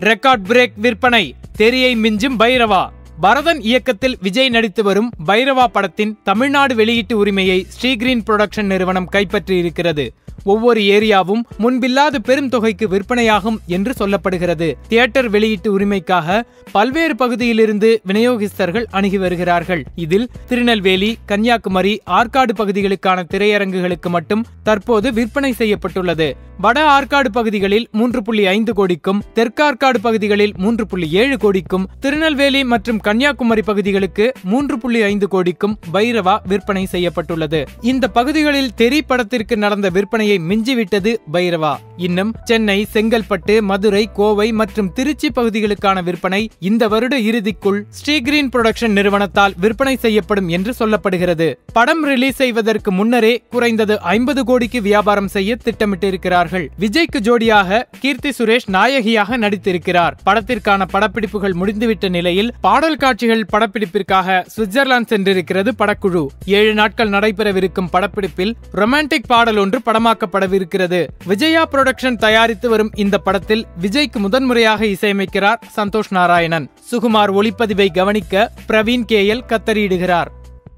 record break விற்பனை தெரியை மிஞ்சும் பைரவா பரதன் இயக்கத்தில் விஜய் நடித்து வரும் பைரவா படத்தின் தமிழ்நாடு வெளியீட்டு உரிமையை ஸ்ரீகிரீன் புரொடக்ஷன் நிறுவனம் கைப்பற்றி இருக்கிறது ஒவ்வொரு ஏரியாவும் முன்பில்லாத பெரும் தொகைக்கு விற்பனையாகும் என்று சொல்லப்படுகிறது தியேட்டர் வெளியீட்டு உரிமைக்காக பல்வேறு பகுதியிலிருந்து விநியோகஸ்தர்கள் அணுகி வருகிறார்கள் இதில் திருநெல்வேலி கன்னியாகுமரி ஆற்காடு பகுதிகளுக்கான திரையரங்குகளுக்கு மட்டும் தற்போது விற்பனை செய்யப்பட்டுள்ளது வட ஆற்காடு பகுதிகளில் மூன்று புள்ளி ஐந்து கோடிக்கும் தெற்கார்காடு பகுதிகளில் மூன்று புள்ளி ஏழு கோடிக்கும் திருநெல்வேலி மற்றும் கன்னியாகுமரி பகுதிகளுக்கு மூன்று புள்ளி ஐந்து கோடிக்கும் பைரவா விற்பனை செய்யப்பட்டுள்ளது இந்த பகுதிகளில் தெரி படத்திற்கு நடந்த விற்பனையை மிஞ்சிவிட்டது பைரவா இன்னும் சென்னை செங்கல்பட்டு மதுரை கோவை மற்றும் திருச்சி பகுதிகளுக்கான விற்பனை இந்த வருட இறுதிக்குள் ஸ்ரீகிரீன் புரொடக்ஷன் நிறுவனத்தால் விற்பனை செய்யப்படும் என்று சொல்லப்படுகிறது படம் ரிலீஸ் செய்வதற்கு முன்னரே குறைந்தது ஐம்பது கோடிக்கு வியாபாரம் செய்ய திட்டமிட்டிருக்கிறார்கள் விஜய்க்கு ஜோடியாக கீர்த்தி சுரேஷ் நாயகியாக நடித்திருக்கிறார் படத்திற்கான படப்பிடிப்புகள் முடிந்துவிட்ட நிலையில் பாடல் காட்சிகள் படப்பிடிப்பிற்காக சுவிட்சர்லாந்து சென்றிருக்கிறது படக்குழு ஏழு நாட்கள் நடைபெறவிருக்கும் படப்பிடிப்பில் ரொமான்டிக் பாடல் ஒன்று படமாக்கப்படவிருக்கிறது விஜயா புரொடக்ஷன் தயாரித்து வரும் இந்த படத்தில் விஜய்க்கு முதன்முறையாக இசையமைக்கிறார் சந்தோஷ் நாராயணன் சுகுமார் ஒளிப்பதிவை கவனிக்க பிரவீன் கேஎல் கத்தறியிடுகிறார்